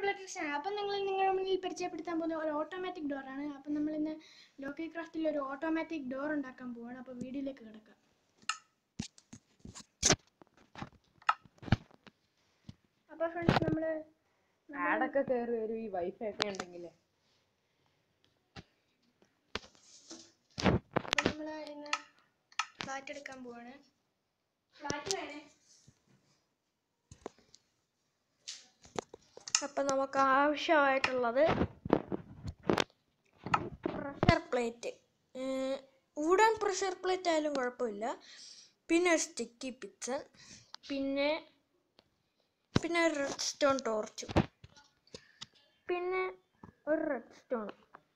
പ്ലേറ്റേഴ്സ് ആണ് അപ്പം നിങ്ങൾ നിങ്ങളുടെ മുന്നിൽ പരിചയപ്പെടുത്താൻ പോകുന്ന ഒരു ഓട്ടോമാറ്റിക് ഡോറാണ് അപ്പം നമ്മൾ ഇന്ന് ലോക്കി ക്രാഫ്റ്റിൽ ഒരു ഓട്ടോമാറ്റിക് ഡോർ ഉണ്ടാക്കാൻ പോവാണ് അപ്പോൾ വീഡിയോയിലേക്ക് കിടക്കാം അപ്പോൾ ഫ്രണ്ട്സ് നമ്മൾ ആഡൊക്കെ കയറി വരും ഈ വൈഫൈ ഒക്കെ ഉണ്ടെങ്കിലേ അപ്പോൾ നമ്മൾ ഇന്ന് ഫ്ലാറ്റ് എടുക്കാൻ പോവാണ് ഫ്ലാറ്റ് വേണേ അപ്പം നമുക്ക് ആവശ്യമായിട്ടുള്ളത് pressure plate wooden pressure plate ആയാലും കുഴപ്പമില്ല പിന്നെ ഒരു സ്റ്റിക്കി പിക്സൺ പിന്നെ പിന്നെ ഒരു റെഡ് സ്റ്റോൺ ടോർച്ചും പിന്നെ ഒരു റെഡ് സ്റ്റോൺ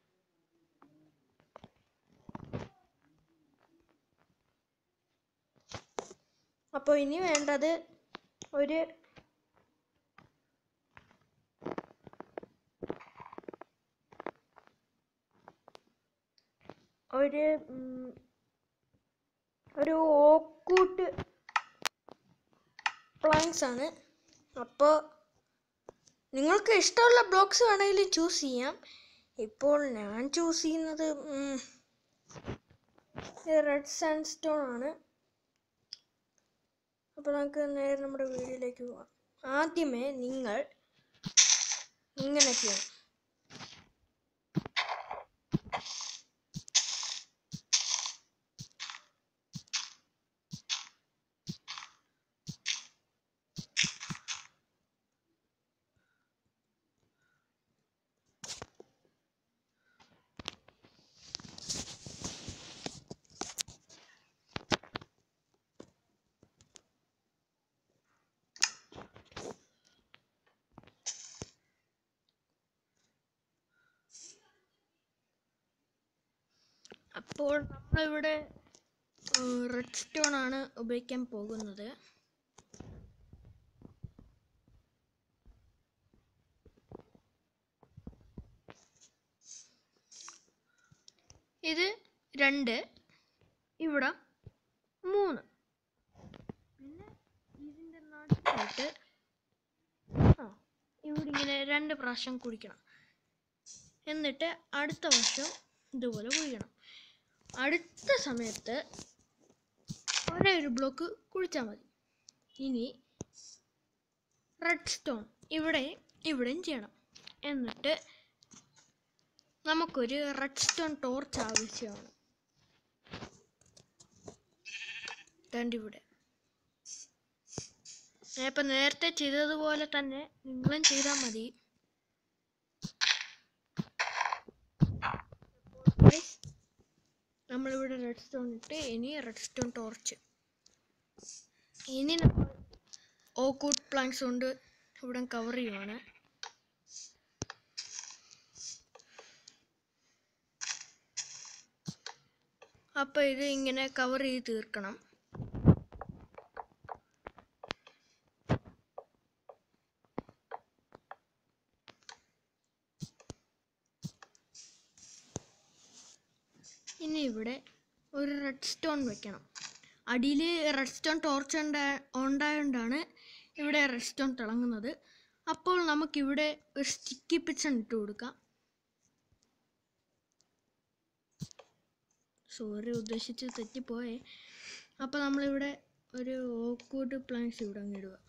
അപ്പോൾ ഇനി വേണ്ടത് ഒരു ഒരു ഉം, ഒരു ഓക്കൂട്ട് പ്ലാങ്സ് ആണ് അപ്പോൾ നിങ്ങൾക്ക് ഇഷ്ടമുള്ള ബ്ലോക്സ് വേണമെങ്കിൽ ചൂസ് ചെയ്യാം ഇപ്പോൾ ഞാൻ ചൂസ് ചെയ്യുന്നത് റെഡ് സാൻഡ് സ്റ്റോൺ ആണ് അപ്പോൾ നമുക്ക് നേരെ നമ്മുടെ വീഡിയോയിലേക്ക് പോകാം ആദ്യമേ നിങ്ങൾ ഇങ്ങനെ ചെയ്യണം അപ്പോൾ നമ്മളിവിടെ റെഡ് സ്റ്റോൺ ആണ് ഉപയോഗിക്കാൻ പോകുന്നത് ഇത് രണ്ട് ഇവിടെ മൂന്ന് പിന്നെ ഇതിൻ്റെ നടുക്കായിട്ട് ആ ഇവിടെ ഇങ്ങനെ രണ്ട് പ്രാവശ്യം കുടിക്കണം എന്നിട്ട് അടുത്ത വർഷം ഇതുപോലെ കുഴിക്കണം അടുത്ത സമയത്ത് ഒരേ ഒരു ബ്ലോക്ക് കുഴിച്ചാൽ മതി ഇനി റെഡ് സ്റ്റോൺ ഇവിടെ ഇവിടെയും ചെയ്യണം എന്നിട്ട് നമുക്കൊരു റെഡ് സ്റ്റോൺ ടോർച്ച് ആവശ്യമാണ് രണ്ട് ഇവിടെ ഞാൻ ഇപ്പം നേരത്തെ ചെയ്തതുപോലെ തന്നെ നിങ്ങളും ചെയ്താൽ മതി Guys, നമ്മളിവിടെ റെഡ് സ്റ്റോൺ ഇട്ട് ഇനി റെഡ് സ്റ്റോൺ ടോർച്ച് ഇനി നമ്മൾ ഓക്കൂട്ട് പ്ലാന്റ്സ് കൊണ്ട് ഇവിടെ കവർ ചെയ്യുവാണ് അപ്പോൾ ഇത് ഇങ്ങനെ കവർ ചെയ്ത് തീർക്കണം ഇനി ഇവിടെ ഒരു റെഡ് സ്റ്റോൺ വെക്കണം അടിയിൽ റെഡ് സ്റ്റോൺ ടോർച്ച് ഉണ്ടായതുകൊണ്ടാണ് ഇവിടെ റെഡ് സ്റ്റോൺ തിളങ്ങുന്നത് അപ്പോൾ നമുക്കിവിടെ ഒരു സ്റ്റിക്കി പിച്ചൺ ഇട്ട് കൊടുക്കാം സോറി ഉദ്ദേശിച്ച് തെറ്റിപ്പോയേ അപ്പോൾ നമ്മളിവിടെ ഒരു ഓക്കൂട്ട് പ്ലാന്റ്സ് ഇവിടെ അങ്ങ് ഇടുക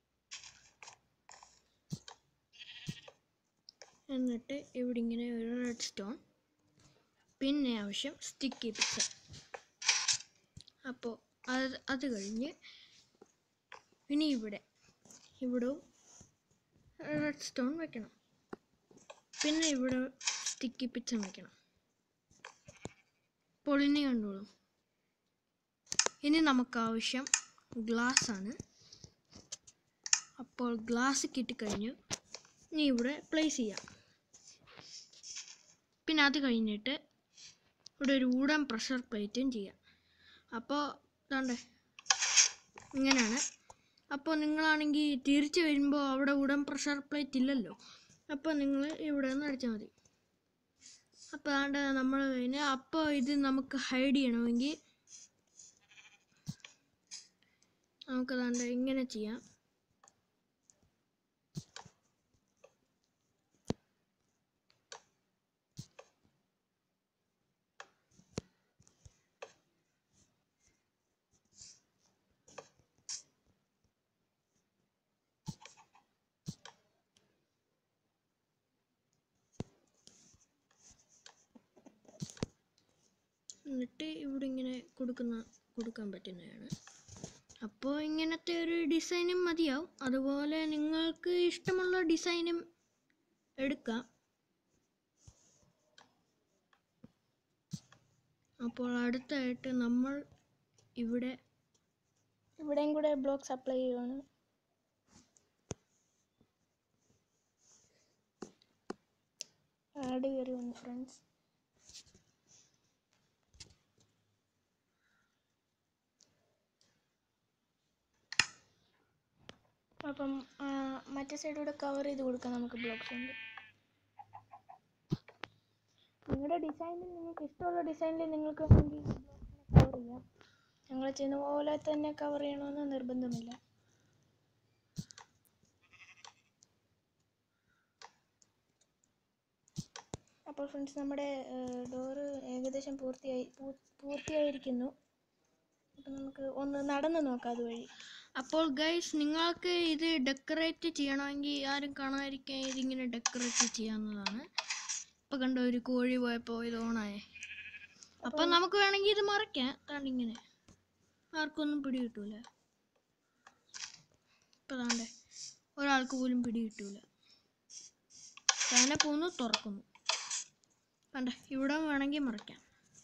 എന്നിട്ട് ഇവിടെ ഇങ്ങനെ ഒരു റെഡ് സ്റ്റോൺ പിന്നെ ആവശ്യം സ്റ്റിക്കി പിക്ചർ അപ്പോൾ അത് അത് കഴിഞ്ഞ് ഇനി ഇവിടെ ഇവിടെയും റെഡ് സ്റ്റോൺ വെക്കണം പിന്നെ ഇവിടെ സ്റ്റിക്കി പിക്ചർ വെക്കണം പൊളിഞ്ഞ് കണ്ടോളൂ ഇനി നമുക്ക് ആവശ്യം ഗ്ലാസ് ആണ് അപ്പോൾ ഗ്ലാസ് കിട്ടിക്കഴിഞ്ഞു ഇനി ഇവിടെ പ്ലേസ് ചെയ്യാം പിന്നെ അത് കഴിഞ്ഞിട്ട് ഇവിടെ ഒരു ഊടൻ പ്രഷർ പ്ലേറ്റും ചെയ്യാം അപ്പോൾ ഇതാണ്ടേ ഇങ്ങനെയാണ് അപ്പോൾ നിങ്ങളാണെങ്കിൽ തിരിച്ച് വരുമ്പോൾ അവിടെ ഉടൻ പ്രഷർ പ്ലേറ്റ് ഇല്ലല്ലോ അപ്പോൾ നിങ്ങൾ ഇവിടെ നിന്ന് അടിച്ചാൽ മതി അപ്പോൾ അതാണ്ട് നമ്മൾ കഴിഞ്ഞ് അപ്പോൾ ഇത് നമുക്ക് ഹൈഡ് ചെയ്യണമെങ്കിൽ നമുക്കതാണ്ട് ഇങ്ങനെ ചെയ്യാം നട്ട് ഇവിടെ ഇങ്ങനെ കൊടുക്കുന്ന കൊടുക്കാൻ പറ്റുന്നതാണ് അപ്പോൾ ഇങ്ങനത്തെ ഒരു ഡിസൈനും മതിയാവും അതുപോലെ നിങ്ങൾക്ക് ഇഷ്ടമുള്ള ഡിസൈനും എടുക്കാം അപ്പോൾ അടുത്തായിട്ട് നമ്മൾ ഇവിടെ ഇവിടെയും കൂടെ ബ്ലോക്സ് അപ്ലൈ ചെയ്യുവാണ് ആഡ് കയറി വന്നു ഫ്രണ്ട്സ് അപ്പം ആ, മറ്റേ സൈഡൂടെ കവർ ചെയ്ത് കൊടുക്കാം നമുക്ക് ബ്ലോക്സ് കൊണ്ട് നിങ്ങളുടെ ഡിസൈനിൽ നിങ്ങൾക്ക് ഇഷ്ടമുള്ള ഡിസൈനിൽ നിങ്ങൾക്ക് വേണമെങ്കിൽ കവർ ചെയ്യാം ഞങ്ങൾ ചെയ്യുന്ന പോലെ തന്നെ കവർ ചെയ്യണമെന്ന് നിർബന്ധമില്ല അപ്പോൾ ഫ്രണ്ട്സ് നമ്മുടെ ഡോറ് ഏകദേശം പൂർത്തിയായി പൂ- പൂർത്തിയായിരിക്കുന്നു അപ്പം നമുക്ക് ഒന്ന് നടന്നു നോക്കാം അതുവഴി അപ്പോൾ ഗൈസ് നിങ്ങൾക്ക് ഇത് ഡെക്കറേറ്റ് ചെയ്യണമെങ്കിൽ ആരും കാണാതിരിക്കാൻ ഇതിങ്ങനെ ഡെക്കറേറ്റ് ചെയ്യാവുന്നതാണ് ഇപ്പം കണ്ടോ ഒരു കോഴി പോയപ്പോൾ ഇത് ഓണായേ അപ്പം നമുക്ക് വേണമെങ്കിൽ ഇത് മറയ്ക്കാം താണ്ടിങ്ങനെ ആർക്കൊന്നും പിടി കിട്ടൂല ഇപ്പം താണ്ടേ ഒരാൾക്ക് പോലും പിടി കിട്ടൂല താനെ പോന്നു തുറക്കുന്നു കണ്ടേ ഇവിടെ വേണമെങ്കിൽ മറയ്ക്കാം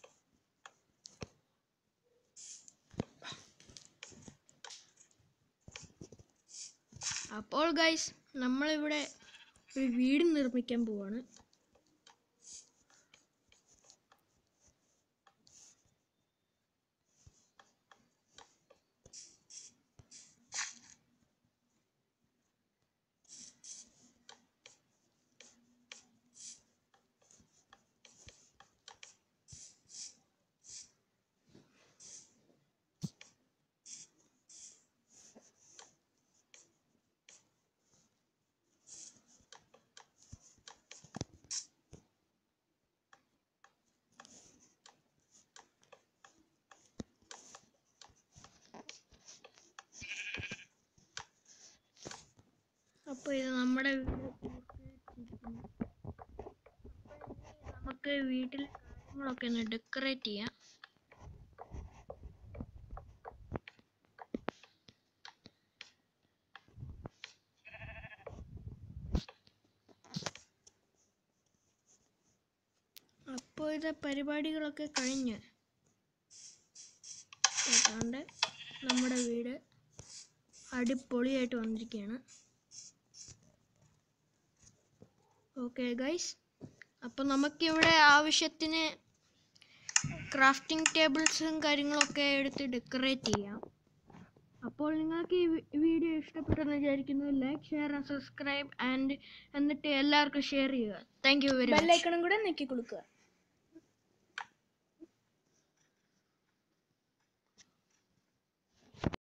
അപ്പോൾ ഗൈസ് നമ്മളിവിടെ ഒരു വീട് നിർമ്മിക്കാൻ പോവാണ് അപ്പോൾ ഇത് നമ്മുടെ വീട് പൂർത്തീകരിച്ചിരിക്കുന്നു. അപ്പോൾ ഇനി നമുക്ക് വീട്ടിൽ കാര്യങ്ങളൊക്കെ ഒന്ന് ഡെക്കറേറ്റ് ചെയ്യാം അപ്പോൾ ഇത് പരിപാടികളൊക്കെ കഴിഞ്ഞ് ഏതാണ്ട് നമ്മുടെ വീട് അടിപൊളിയായിട്ട് വന്നിരിക്കുകയാണ് ഓക്കെ ഗൈസ് അപ്പോൾ നമുക്കിവിടെ ആവശ്യത്തിന് ക്രാഫ്റ്റിംഗ് ടേബിൾസും കാര്യങ്ങളൊക്കെ എടുത്ത് ഡെക്കറേറ്റ് ചെയ്യാം അപ്പോൾ നിങ്ങൾക്ക് ഈ വി- വീഡിയോ ഇഷ്ടപ്പെട്ടെന്ന് വിചാരിക്കുന്നു like share and subscribe and എന്നിട്ട് എല്ലാവർക്കും ഷെയർ ചെയ്യുക താങ്ക് യു വെരി മച്ച് ബെല്ലൈക്കണും കൂടെ നെക്കി കൊടുക്കുക